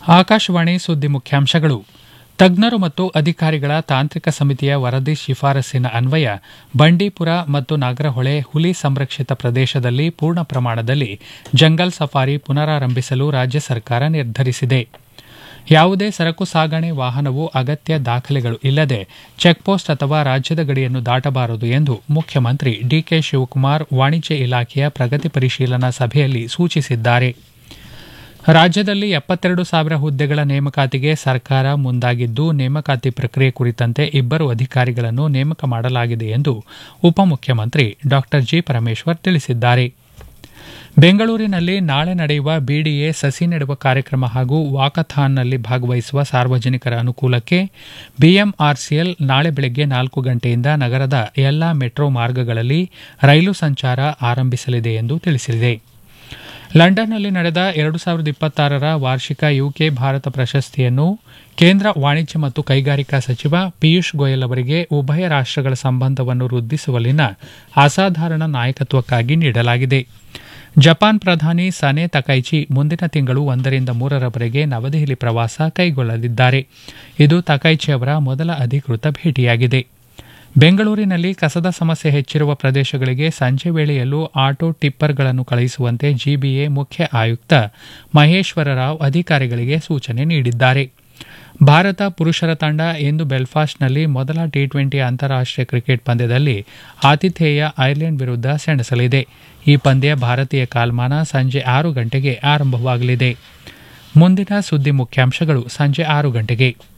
ಆಕಾಶವಾಣಿ ಸುದ್ದಿ ಮುಖ್ಯಾಂಶಗಳು ತಜ್ಞರು ಮತ್ತು ಅಧಿಕಾರಿಗಳ ತಾಂತ್ರಿಕ ಸಮಿತಿಯ ವರದಿ ಶಿಫಾರಸ್ಸಿನ ಅನ್ವಯ ಬಂಡೀಪುರ ಮತ್ತು ನಾಗರಹೊಳೆ ಹುಲಿ ಸಂರಕ್ಷಿತ ಪ್ರದೇಶದಲ್ಲಿ ಪೂರ್ಣ ಪ್ರಮಾಣದಲ್ಲಿ ಜಂಗಲ್ ಸಫಾರಿ ಪುನರಾರಂಭಿಸಲು ರಾಜ್ಯ ಸರ್ಕಾರ ನಿರ್ಧರಿಸಿದೆ ಯಾವುದೇ ಸರಕು ಸಾಗಣೆ ವಾಹನವು ಅಗತ್ಯ ದಾಖಲೆಗಳು ಇಲ್ಲದೆ ಚೆಕ್ಪೋಸ್ಟ್ ಅಥವಾ ರಾಜ್ಯದ ಗಡಿಯನ್ನು ದಾಟಬಾರದು ಎಂದು ಮುಖ್ಯಮಂತ್ರಿ ಡಿಕೆ ಶಿವಕುಮಾರ್ ವಾಣಿಜ್ಯ ಇಲಾಖೆಯ ಪ್ರಗತಿ ಪರಿಶೀಲನಾ ಸಭೆಯಲ್ಲಿ ಸೂಚಿಸಿದ್ದಾರೆ ರಾಜ್ಯದಲ್ಲಿ ಎಪ್ಪತ್ತೆರಡು ಸಾವಿರ ಹುದ್ದೆಗಳ ನೇಮಕಾತಿಗೆ ಸರ್ಕಾರ ಮುಂದಾಗಿದ್ದು ನೇಮಕಾತಿ ಪ್ರಕ್ರಿಯೆ ಕುರಿತಂತೆ ಇಬ್ಬರು ಅಧಿಕಾರಿಗಳನ್ನು ನೇಮಕ ಮಾಡಲಾಗಿದೆ ಎಂದು ಉಪಮುಖ್ಯಮಂತ್ರಿ ಡಾ ಜಿ ಪರಮೇಶ್ವರ್ ತಿಳಿಸಿದ್ದಾರೆ ಬೆಂಗಳೂರಿನಲ್ಲಿ ನಾಳೆ ನಡೆಯುವ ಬಿಡಿಎ ಸಸಿ ನೆಡುವ ಕಾರ್ಯಕ್ರಮ ಹಾಗೂ ವಾಕಥಾನ್ನಲ್ಲಿ ಭಾಗವಹಿಸುವ ಸಾರ್ವಜನಿಕರ ಅನುಕೂಲಕ್ಕೆ ಬಿಎಂಆರ್ಸಿಎಲ್ ನಾಳೆ ಬೆಳಗ್ಗೆ ನಾಲ್ಕು ಗಂಟೆಯಿಂದ ನಗರದ ಎಲ್ಲಾ ಮೆಟ್ರೋ ಮಾರ್ಗಗಳಲ್ಲಿ ರೈಲು ಸಂಚಾರ ಆರಂಭಿಸಲಿದೆ ಎಂದು ತಿಳಿಸಿದೆ ಲಂಡನ್ನಲ್ಲಿ ನಡೆದ ಎರಡು ಸಾವಿರದ ಇಪ್ಪತ್ತಾರರ ವಾರ್ಷಿಕ ಯುಕೆ ಭಾರತ ಪ್ರಶಸ್ತಿಯನ್ನು ಕೇಂದ್ರ ವಾಣಿಜ್ಯ ಮತ್ತು ಕೈಗಾರಿಕಾ ಸಚಿವ ಪಿಯೂಷ್ ಗೋಯಲ್ ಅವರಿಗೆ ಉಭಯ ರಾಷ್ಟಗಳ ಸಂಬಂಧವನ್ನು ವೃದ್ಧಿಸುವಲ್ಲಿನ ಅಸಾಧಾರಣ ನಾಯಕತ್ವಕ್ಕಾಗಿ ನೀಡಲಾಗಿದೆ ಜಪಾನ್ ಪ್ರಧಾನಿ ಸನೆ ತಕೈಚಿ ಮುಂದಿನ ತಿಂಗಳು ಒಂದರಿಂದ ಮೂರರವರೆಗೆ ನವದೆಹಲಿ ಪ್ರವಾಸ ಕೈಗೊಳ್ಳಲಿದ್ದಾರೆ ಇದು ತಕೈಚಿ ಅವರ ಮೊದಲ ಅಧಿಕೃತ ಭೇಟಿಯಾಗಿದೆ ಬೆಂಗಳೂರಿನಲ್ಲಿ ಕಸದ ಸಮಸ್ಯೆ ಹೆಚ್ಚಿರುವ ಪ್ರದೇಶಗಳಿಗೆ ಸಂಜೆ ವೇಳೆಯಲ್ಲೂ ಆಟೋ ಟಿಪ್ಪರ್ಗಳನ್ನು ಕಳುಹಿಸುವಂತೆ ಜಿಬಿಎ ಮುಖ್ಯ ಆಯುಕ್ತ ಮಹೇಶ್ವರ ರಾವ್ ಅಧಿಕಾರಿಗಳಿಗೆ ಸೂಚನೆ ನೀಡಿದ್ದಾರೆ ಭಾರತ ಪುರುಷರ ತಂಡ ಇಂದು ಬೆಲ್ಫಾಸ್ಟ್ನಲ್ಲಿ ಮೊದಲ ಟಿ ಟ್ವೆಂಟಿ ಅಂತಾರಾಷ್ಟೀಯ ಕ್ರಿಕೆಟ್ ಪಂದ್ಯದಲ್ಲಿ ಆತಿಥೇಯ ಐರ್ಲೆಂಡ್ ವಿರುದ್ಧ ಸೆಣಸಲಿದೆ ಈ ಪಂದ್ಯ ಭಾರತೀಯ ಕಾಲಮಾನ ಸಂಜೆ ಆರು ಗಂಟೆಗೆ ಆರಂಭವಾಗಲಿದೆ ಮುಂದಿನ ಸುದ್ದಿ ಮುಖ್ಯಾಂಶಗಳು ಸಂಜೆ ಆರು ಗಂಟೆಗೆ